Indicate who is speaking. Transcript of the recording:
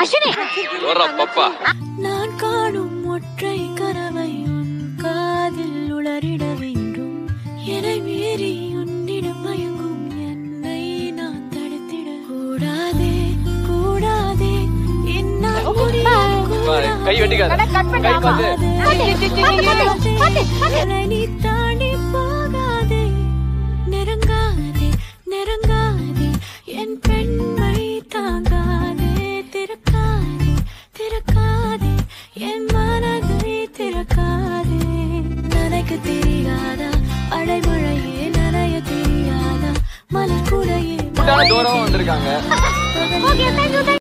Speaker 1: அஸ்வினி
Speaker 2: வர்றா பப்பா
Speaker 3: நான் காணும் ஒற்றை கனவை உன் காதில் உளறிட வேண்டும் என்னை மீறி உன்னிடம் மயங்கும் என்னை நான் தடுத்திட கூடாதே கூடாதே என்னால் முடியாது
Speaker 2: கை வெட்டிக்காத கை பார்த்து
Speaker 3: என்னை நீ தாண்டி போகாதே நெருங்காதே நெருங்காதே என் பெண்மை தாங்காதே திறக்காதே திறக்காதே என் மனதை திறக்காதே நனைக்கு தெரியாதா அடைமழையே நனைய தெரியாதா மலர் கூடையே
Speaker 2: தூரம் வந்திருக்காங்க
Speaker 1: ஓகே தேங்க்யூ